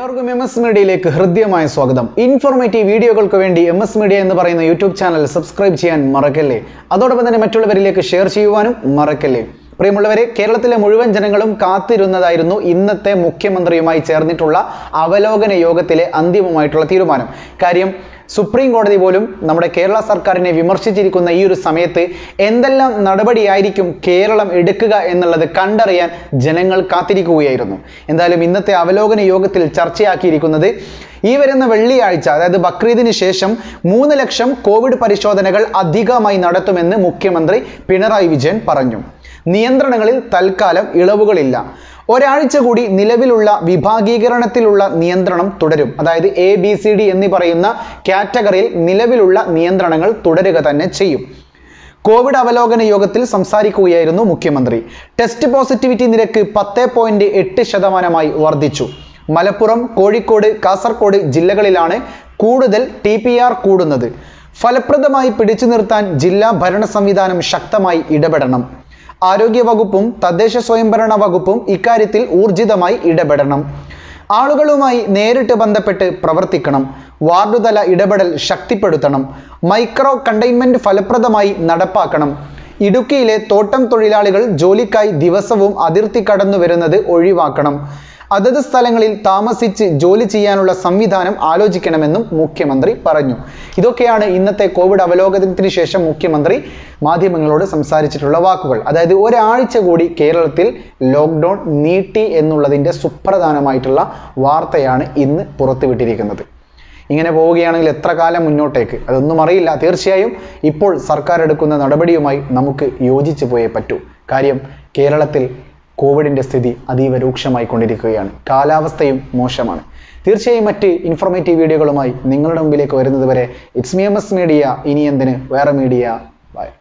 ഏവർക്കും M S മീഡിയയിലേക്ക് ഹൃദ്യമായ സ്വാഗതം ഇൻഫോർമേറ്റീവ് വീഡിയോകൾക്ക് വേണ്ടി എം എസ് മീഡിയ എന്ന് പറയുന്ന യൂട്യൂബ് ചാനൽ സബ്സ്ക്രൈബ് ചെയ്യാൻ മറക്കല്ലേ അതോടൊപ്പം തന്നെ മറ്റുള്ളവരിലേക്ക് ഷെയർ ചെയ്യുവാനും മറക്കല്ലേ പ്രിയമുള്ളവരെ കേരളത്തിലെ മുഴുവൻ ജനങ്ങളും കാത്തിരുന്നതായിരുന്നു ഇന്നത്തെ മുഖ്യമന്ത്രിയുമായി ചേർന്നിട്ടുള്ള അവലോകന യോഗത്തിലെ അന്തിമമായിട്ടുള്ള തീരുമാനം കാര്യം സുപ്രീം കോടതി പോലും നമ്മുടെ കേരള സർക്കാരിനെ വിമർശിച്ചിരിക്കുന്ന ഈ ഒരു സമയത്ത് എന്തെല്ലാം നടപടിയായിരിക്കും കേരളം എടുക്കുക എന്നുള്ളത് കണ്ടറിയാൻ ജനങ്ങൾ കാത്തിരിക്കുകയായിരുന്നു എന്തായാലും ഇന്നത്തെ അവലോകന യോഗത്തിൽ ചർച്ചയാക്കിയിരിക്കുന്നത് ഈ വരുന്ന വെള്ളിയാഴ്ച അതായത് ബക്രീദിന് ശേഷം മൂന്ന് ലക്ഷം കോവിഡ് പരിശോധനകൾ അധികമായി നടത്തുമെന്ന് മുഖ്യമന്ത്രി പിണറായി വിജയൻ പറഞ്ഞു നിയന്ത്രണങ്ങളിൽ തൽക്കാലം ഇളവുകളില്ല ഒരാഴ്ച കൂടി നിലവിലുള്ള വിഭാഗീകരണത്തിലുള്ള നിയന്ത്രണം തുടരും അതായത് എ ബി സി ഡി എന്നീ പറയുന്ന കാറ്റഗറിയിൽ നിലവിലുള്ള നിയന്ത്രണങ്ങൾ തുടരുക തന്നെ ചെയ്യും കോവിഡ് അവലോകന യോഗത്തിൽ സംസാരിക്കുകയായിരുന്നു മുഖ്യമന്ത്രി ടെസ്റ്റ് പോസിറ്റിവിറ്റി നിരക്ക് പത്ത് പോയിന്റ് എട്ട് ശതമാനമായി വർദ്ധിച്ചു മലപ്പുറം കോഴിക്കോട് കാസർഗോഡ് ജില്ലകളിലാണ് കൂടുതൽ ടി പി ആർ കൂടുന്നത് ഫലപ്രദമായി പിടിച്ചു നിർത്താൻ ജില്ലാ ഭരണ സംവിധാനം ശക്തമായി ഇടപെടണം ആരോഗ്യ വകുപ്പും തദ്ദേശ സ്വയംഭരണ വകുപ്പും ഇക്കാര്യത്തിൽ ഊർജിതമായി ഇടപെടണം ആളുകളുമായി നേരിട്ട് ബന്ധപ്പെട്ട് പ്രവർത്തിക്കണം വാർഡുതല ഇടപെടൽ ശക്തിപ്പെടുത്തണം മൈക്രോ കണ്ടെയ്ൻമെന്റ് ഫലപ്രദമായി നടപ്പാക്കണം ഇടുക്കിയിലെ തോട്ടം തൊഴിലാളികൾ ജോലിക്കായി ദിവസവും അതിർത്തി കടന്നു വരുന്നത് ഒഴിവാക്കണം അതത് സ്ഥലങ്ങളിൽ താമസിച്ച് ജോലി ചെയ്യാനുള്ള സംവിധാനം ആലോചിക്കണമെന്നും മുഖ്യമന്ത്രി പറഞ്ഞു ഇതൊക്കെയാണ് ഇന്നത്തെ കോവിഡ് അവലോകനത്തിന് ശേഷം മുഖ്യമന്ത്രി മാധ്യമങ്ങളോട് സംസാരിച്ചിട്ടുള്ള വാക്കുകൾ അതായത് ഒരാഴ്ച കൂടി കേരളത്തിൽ ലോക്ക്ഡൗൺ നീട്ടി എന്നുള്ളതിൻ്റെ സുപ്രധാനമായിട്ടുള്ള വാർത്തയാണ് ഇന്ന് പുറത്തുവിട്ടിരിക്കുന്നത് ഇങ്ങനെ പോവുകയാണെങ്കിൽ എത്ര കാലം മുന്നോട്ടേക്ക് അതൊന്നും അറിയില്ല തീർച്ചയായും ഇപ്പോൾ സർക്കാർ എടുക്കുന്ന നടപടിയുമായി നമുക്ക് യോജിച്ചു പോയേ പറ്റൂ കാര്യം കേരളത്തിൽ കോവിഡിന്റെ സ്ഥിതി അതീവ രൂക്ഷമായി കൊണ്ടിരിക്കുകയാണ് കാലാവസ്ഥയും മോശമാണ് തീർച്ചയായും മറ്റ് ഇൻഫോർമേറ്റീവ് വീഡിയോകളുമായി നിങ്ങളുടെ മുമ്പിലേക്ക് വരുന്നത് വരെ it's me M S media ഇനി എന്തിന് വേറെ മീഡിയ ബൈ